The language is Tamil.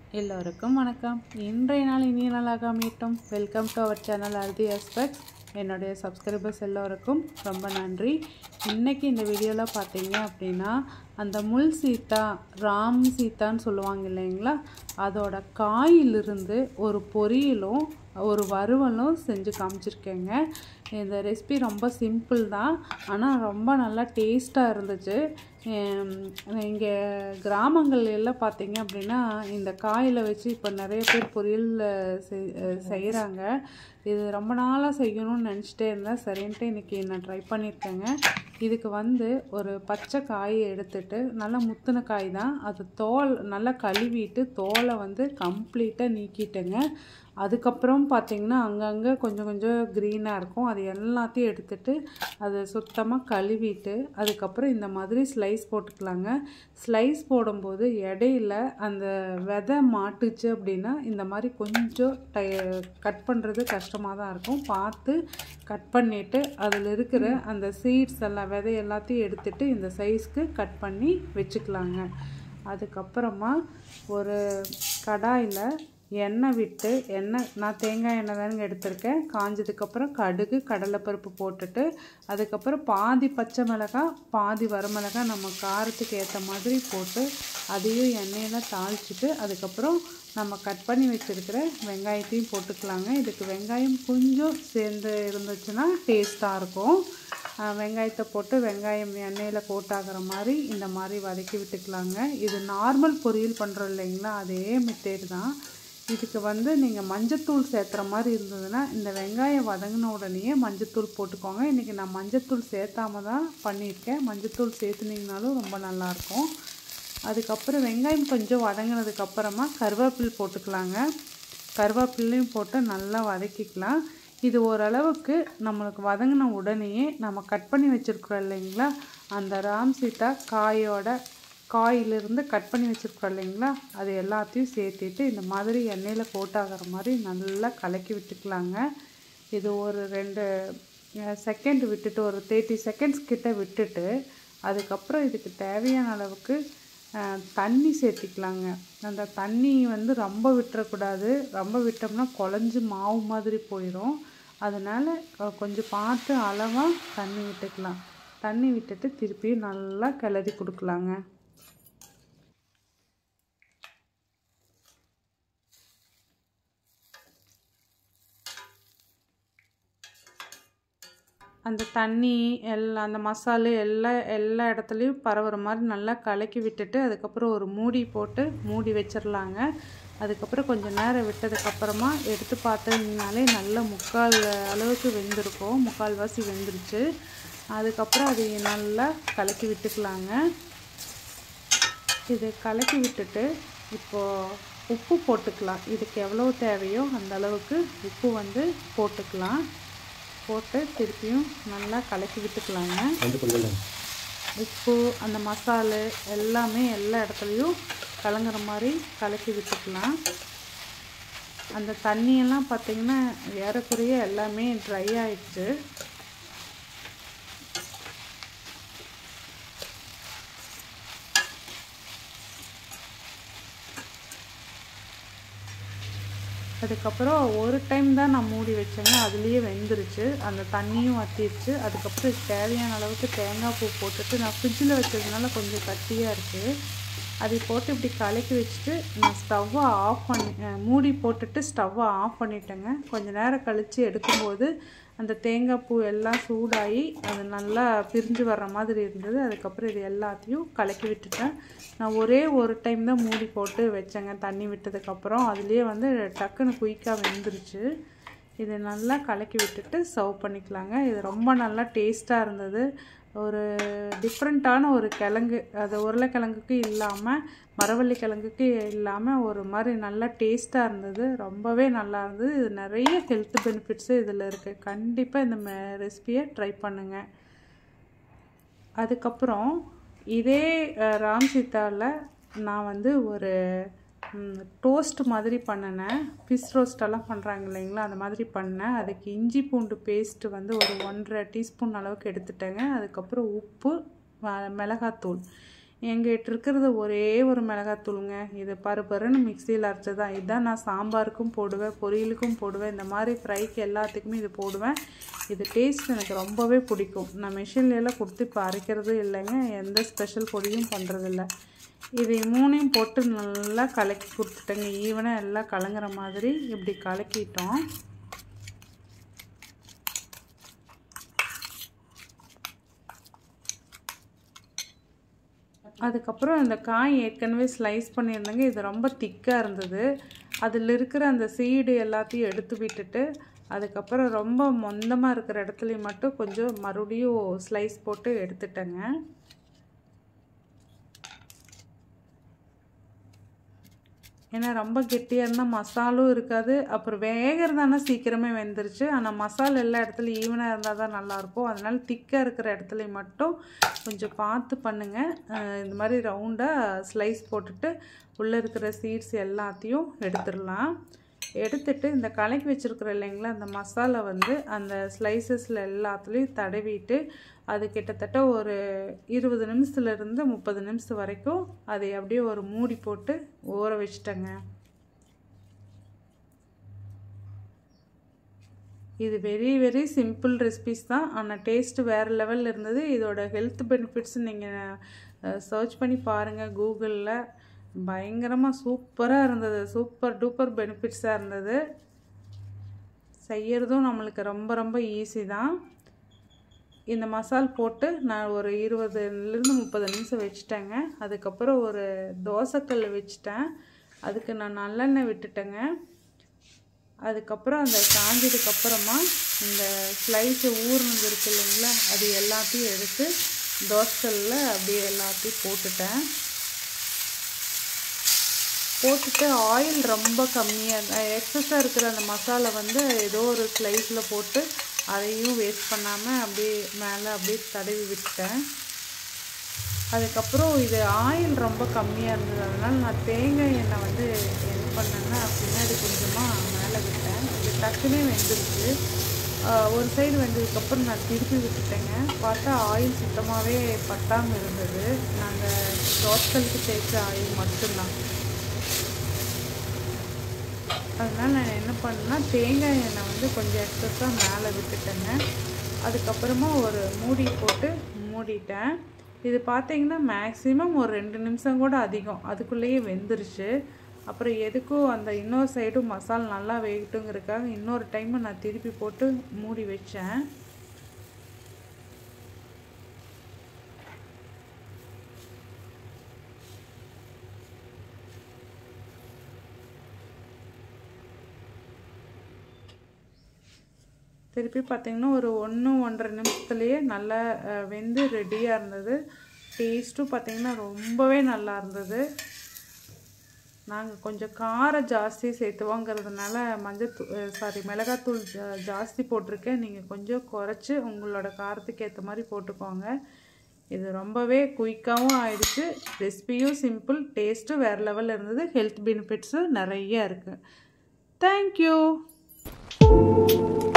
எல்லோருக்கும் வணக்கம் இன்றைய நாள் இனிய நாளாக அமையட்டும் welcome to our channel Aruthi aspects என்னுடைய சப்ஸ்கிரைபர்ஸ் எல்லோருக்கும் ரொம்ப நன்றி இன்றைக்கி இந்த வீடியோவில் பார்த்தீங்க அப்படின்னா அந்த முள் சீத்தா ராம் சீத்தான்னு சொல்லுவாங்க இல்லைங்களா அதோட காயிலிருந்து ஒரு பொரியலும் ஒரு வறுவலும் செஞ்சு காமிச்சிருக்கேங்க இந்த ரெசிபி ரொம்ப சிம்பிள் தான் ஆனால் ரொம்ப நல்லா டேஸ்ட்டாக இருந்துச்சு இங்கே கிராமங்கள் எல்லாம் பார்த்தீங்க அப்படின்னா இந்த காயில் வச்சு இப்போ நிறைய பேர் பொரியல் செய்கிறாங்க இது ரொம்ப நாளாக செய்யணும்னு நினச்சிட்டே இருந்தேன் சரின்ட்டு இன்றைக்கி நான் ட்ரை பண்ணியிருக்கேங்க இதுக்கு வந்து ஒரு பச்சை காயை எடுத்துட்டு நல்லா முத்தின காய் தான் அது தோல் நல்லா கழுவிட்டு தோலை வந்து கம்ப்ளீட்டாக நீக்கிட்டேங்க அதுக்கப்புறம் பார்த்திங்கன்னா அங்கங்கே கொஞ்சம் கொஞ்சம் க்ரீனாக இருக்கும் அது எல்லாத்தையும் எடுத்துட்டு அதை சுத்தமாக கழுவிட்டு அதுக்கப்புறம் இந்த மாதிரி ஸ்லைஸ் போட்டுக்கலாங்க ஸ்லைஸ் போடும்போது இடையில அந்த விதை மாட்டுச்சு அப்படின்னா இந்த மாதிரி கொஞ்சம் டை கட் பண்ணுறது கஷ்டமாக தான் இருக்கும் பார்த்து கட் பண்ணிவிட்டு அதில் இருக்கிற அந்த சீட்ஸ் எல்லாம் விதை எல்லாத்தையும் எடுத்துட்டு இந்த சைஸ்க்கு கட் பண்ணி வச்சுக்கலாங்க அதுக்கப்புறமா ஒரு கடாயில் எண்ணெய் விட்டு எண்ணெய் நான் தேங்காய் எண்ணெய் தானுங்க எடுத்திருக்கேன் காஞ்சதுக்கப்புறம் கடுகு கடலைப்பருப்பு போட்டுட்டு அதுக்கப்புறம் பாதி பச்சை மிளகாய் பாதி வரமிளகாய் நம்ம காரத்துக்கு ஏற்ற மாதிரி போட்டு அதையும் எண்ணெயில் தாளிச்சிட்டு அதுக்கப்புறம் நம்ம கட் பண்ணி வச்சுருக்கிற வெங்காயத்தையும் போட்டுக்கலாங்க இதுக்கு வெங்காயம் கொஞ்சம் சேர்ந்து இருந்துச்சுன்னா டேஸ்ட்டாக இருக்கும் வெங்காயத்தை போட்டு வெங்காயம் எண்ணெயில் கோட்டாகிற மாதிரி இந்த மாதிரி வதக்கி விட்டுக்கலாங்க இது நார்மல் பொரியல் பண்ணுறோம் இல்லைங்களா அதே மெத்தேடு தான் இதுக்கு வந்து நீங்கள் மஞ்சத்தூள் சேர்த்துற மாதிரி இருந்ததுன்னா இந்த வெங்காயம் வதங்கின உடனேயே மஞ்சத்தூள் போட்டுக்கோங்க இன்றைக்கி நான் மஞ்சத்தூள் சேர்த்தாம தான் பண்ணியிருக்கேன் மஞ்சத்தூள் சேர்த்துனீங்கனாலும் ரொம்ப நல்லாயிருக்கும் அதுக்கப்புறம் வெங்காயம் கொஞ்சம் வதங்கினதுக்கப்புறமா கருவேப்பில் போட்டுக்கலாங்க கருவேப்பிலையும் போட்டு நல்லா வதக்கிக்கலாம் இது ஓரளவுக்கு நம்மளுக்கு வதங்கின உடனேயே நம்ம கட் பண்ணி வச்சுருக்குறோம் இல்லைங்களா அந்த ராம் சீதா காயோட காயிலிருந்து கட் பண்ணி வச்சுருக்கோம் இல்லைங்களா அது எல்லாத்தையும் சேர்த்துட்டு இந்த மாதிரி எண்ணெயில் கோட்டாகிற மாதிரி நல்லா கலக்கி விட்டுக்கலாங்க இது ஒரு ரெண்டு செகண்ட் விட்டுட்டு ஒரு தேர்ட்டி செகண்ட்ஸ் கிட்ட விட்டுட்டு அதுக்கப்புறம் இதுக்கு தேவையான அளவுக்கு தண்ணி சேர்த்திக்கலாங்க அந்த தண்ணி வந்து ரொம்ப விட்டுறக்கூடாது ரொம்ப விட்டோம்னா குழஞ்சி மாவு மாதிரி போயிடும் அதனால் கொஞ்சம் பார்த்து அளவாக தண்ணி விட்டுக்கலாம் தண்ணி விட்டுட்டு திருப்பி நல்லா கிளறி கொடுக்கலாங்க அந்த தண்ணி எல்லாம் அந்த மசாலு எல்லா எல்லா இடத்துலையும் பரவுற மாதிரி நல்லா கலக்கி விட்டுட்டு அதுக்கப்புறம் ஒரு மூடி போட்டு மூடி வச்சிடலாங்க அதுக்கப்புறம் கொஞ்சம் நேரம் விட்டதுக்கப்புறமா எடுத்து பார்த்தீங்கனாலே நல்ல முக்கால் அளவுக்கு வெந்திருக்கும் முக்கால்வாசி வெந்துருச்சு அதுக்கப்புறம் அதை நல்லா கலக்கி விட்டுக்கலாங்க இது கலக்கி விட்டுட்டு இப்போது உப்பு போட்டுக்கலாம் இதுக்கு எவ்வளோ தேவையோ அந்த அளவுக்கு உப்பு வந்து போட்டுக்கலாம் போட்டு திருப்பியும் நல்லா கலக்கி விட்டுக்கலாங்க உப்பு அந்த மசாலு எல்லாமே எல்லா இடத்துலையும் கலங்குற மாதிரி கலக்கி விட்டுக்கலாம் அந்த தண்ணியெல்லாம் பார்த்திங்கன்னா ஏறக்குறைய எல்லாமே ட்ரை ஆயிடுச்சு அதுக்கப்புறம் ஒரு டைம் தான் நான் மூடி வச்சேங்க அதுலேயே வெந்துருச்சு அந்த தண்ணியும் வற்றிடுச்சு அதுக்கப்புறம் தேவையான அளவுக்கு தேங்காய் பூ போட்டுட்டு நான் ஃப்ரிட்ஜில் வச்சதுனால கொஞ்சம் கட்டியாக இருக்குது அதை போட்டு இப்படி கலக்கி வச்சுட்டு நான் ஸ்டவ்வை ஆஃப் பண்ணி மூடி போட்டுட்டு ஸ்டவ்வை ஆஃப் பண்ணிட்டேங்க கொஞ்சம் நேரம் கழித்து எடுக்கும்போது அந்த தேங்காய் பூ எல்லாம் சூடாகி அது நல்லா பிரிஞ்சு வர்ற மாதிரி இருந்தது அதுக்கப்புறம் இது எல்லாத்தையும் கலக்கி விட்டுட்டேன் நான் ஒரே ஒரு டைம் தான் மூடி போட்டு வச்சேங்க தண்ணி விட்டதுக்கப்புறம் அதுலேயே வந்து டக்குன்னு குயிக்காக வெந்துருச்சு இது நல்லா கலக்கி விட்டுட்டு சர்வ் பண்ணிக்கலாங்க இது ரொம்ப நல்லா டேஸ்ட்டாக இருந்தது ஒரு டிஃப்ரெண்ட்டான ஒரு கிழங்கு அது உருளைக்கிழங்குக்கு இல்லாமல் மரவள்ளி கிழங்குக்கு இல்லாமல் ஒரு மாதிரி நல்லா டேஸ்ட்டாக இருந்தது ரொம்பவே நல்லா இருந்தது இது நிறைய ஹெல்த் பெனிஃபிட்ஸு இதில் இருக்குது கண்டிப்பாக இந்த ரெசிபியை ட்ரை பண்ணுங்கள் அதுக்கப்புறம் இதே ராம் சீதாவில் நான் வந்து ஒரு டோஸ்ட் மாதிரி பண்ணினேன் ஃபிஷ் ரோஸ்டெல்லாம் பண்ணுறாங்க இல்லைங்களா அந்த மாதிரி பண்ணேன் அதுக்கு இஞ்சி பூண்டு பேஸ்ட்டு வந்து ஒரு ஒன்றரை டீஸ்பூன் அளவுக்கு எடுத்துட்டேங்க அதுக்கப்புறம் உப்பு மிளகாத்தூள் எங்கிட்ட இருக்கிறது ஒரே ஒரு மிளகாத்தூளுங்க இது பருப்பருன்னு மிக்சியில் அரைச்சது தான் இதுதான் நான் சாம்பாருக்கும் போடுவேன் பொரியலுக்கும் போடுவேன் இந்த மாதிரி ஃப்ரைக்கு எல்லாத்துக்குமே இது போடுவேன் இது டேஸ்ட் எனக்கு ரொம்பவே பிடிக்கும் நான் மிஷின்லாம் கொடுத்து இப்போ அரைக்கிறதும் இல்லைங்க எந்த ஸ்பெஷல் பொடியும் பண்ணுறதில்ல இது மூணையும் போட்டு நல்லா கலக்கி கொடுத்துட்டேங்க ஈவனாக எல்லாம் கலங்குற மாதிரி இப்படி கலக்கிட்டோம் அதுக்கப்புறம் இந்த காய் ஏற்கனவே ஸ்லைஸ் பண்ணியிருந்தேங்க இது ரொம்ப திக்காக இருந்தது அதில் இருக்கிற அந்த சீடு எல்லாத்தையும் எடுத்து விட்டுட்டு அதுக்கப்புறம் ரொம்ப மொந்தமாக இருக்கிற இடத்துலையும் மட்டும் கொஞ்சம் மறுபடியும் ஸ்லைஸ் போட்டு எடுத்துட்டேங்க ஏன்னா ரொம்ப கெட்டியாக இருந்தால் மசாலும் இருக்காது அப்புறம் வேகிறதானா சீக்கிரமே வெந்துருச்சு ஆனால் மசாலா எல்லா இடத்துலையும் ஈவனாக இருந்தால் தான் நல்லாயிருக்கும் அதனால் திக்காக இருக்கிற இடத்துல மட்டும் கொஞ்சம் பார்த்து பண்ணுங்கள் இந்த மாதிரி ரவுண்டாக ஸ்லைஸ் போட்டுட்டு உள்ளே இருக்கிற சீட்ஸ் எல்லாத்தையும் எடுத்துடலாம் எடுத்துட்டு இந்த கலக்கி வச்சுருக்குற இல்லைங்களா அந்த மசாலா வந்து அந்த ஸ்லைசஸில் எல்லாத்துலேயும் தடவிட்டு அது கிட்டத்தட்ட ஒரு இருபது நிமிஷத்துலேருந்து முப்பது நிமிஷம் வரைக்கும் அதை அப்படியே ஒரு மூடி போட்டு ஊற வச்சிட்டேங்க இது வெரி வெரி சிம்பிள் ரெசிபிஸ் தான் ஆனால் டேஸ்ட்டு வேறு லெவலில் இருந்தது இதோட ஹெல்த் பெனிஃபிட்ஸ் நீங்கள் சர்ச் பண்ணி பாருங்கள் கூகுளில் பயங்கரமாக சூப்பராக இருந்தது சூப்பர் டூப்பர் பெனிஃபிட்ஸாக இருந்தது செய்கிறதும் நம்மளுக்கு ரொம்ப ரொம்ப ஈஸி தான் இந்த மசால் போட்டு நான் ஒரு இருபதுலேருந்து முப்பது நிமிஷம் வச்சுட்டேங்க அதுக்கப்புறம் ஒரு தோசைக்கல் வச்சுட்டேன் அதுக்கு நான் நல்லெண்ணெய் விட்டுட்டேங்க அதுக்கப்புறம் அந்த காஞ்சதுக்கப்புறமா இந்த ஸ்லைஸு ஊர்னது இருக்கு இல்லைங்களா அது எல்லாத்தையும் எடுத்து தோசைக்கல்லில் அப்படியே எல்லாத்தையும் போட்டுட்டேன் போட்டுட்டு ஆயில் ரொம்ப கம்மியாக எக்ஸஸாக இருக்கிற அந்த மசாலா வந்து ஏதோ ஒரு ஸ்லைஸில் போட்டு அதையும் வேஸ்ட் பண்ணாமல் அப்படியே மேலே அப்படியே தடவி விட்டேன் அதுக்கப்புறம் இது ஆயில் ரொம்ப கம்மியாக இருந்தது அதனால் நான் தேங்காய் எண்ணெய் வந்து என்ன பண்ணேன்னா பின்னாடி கொஞ்சமாக மேலே விட்டேன் இது டக்குனே வெந்துருச்சு ஒரு சைடு வெந்ததுக்கப்புறம் நான் திருப்பி விட்டுட்டேங்க பார்த்தா ஆயில் சுத்தமாகவே பட்டாமல் இருந்தது நாங்கள் தோட்டலுக்கு தேய்ச்ச ஆயில் மட்டும்தான் அதனால் நான் என்ன பண்ணேன்னா தேங்காய் எண்ணெய் வந்து கொஞ்சம் எக்ஸஸாக மேலே விட்டுட்டேங்க அதுக்கப்புறமா ஒரு மூடி போட்டு மூடிட்டேன் இது பார்த்தீங்கன்னா மேக்ஸிமம் ஒரு ரெண்டு நிமிஷம் கூட அதிகம் அதுக்குள்ளேயே வெந்துருச்சு அப்புறம் எதுக்கும் அந்த இன்னொரு சைடும் மசாலா நல்லா வேகட்டுங்கிறதுக்காக இன்னொரு டைமு நான் திருப்பி போட்டு மூடி வச்சேன் திருப்பி பார்த்திங்கன்னா ஒரு ஒன்று ஒன்றரை நிமிஷத்துலேயே நல்லா வெந்து ரெடியாக இருந்தது டேஸ்ட்டும் பார்த்திங்கன்னா ரொம்பவே நல்லா இருந்தது நாங்கள் கொஞ்சம் காரம் ஜாஸ்தி சேர்த்துவோங்கிறதுனால மஞ்சள் தூ சாரி மிளகாத்தூள் ஜா ஜாஸ்தி போட்டிருக்கேன் நீங்கள் கொஞ்சம் குறைச்சி உங்களோட காரத்துக்கு ஏற்ற மாதிரி போட்டுக்கோங்க இது ரொம்பவே குயிக்காகவும் ஆயிடுச்சு ரெசிபியும் சிம்பிள் டேஸ்ட்டும் வேறு லெவலில் இருந்தது ஹெல்த் பெனிஃபிட்ஸும் நிறைய இருக்குது தேங்க்யூ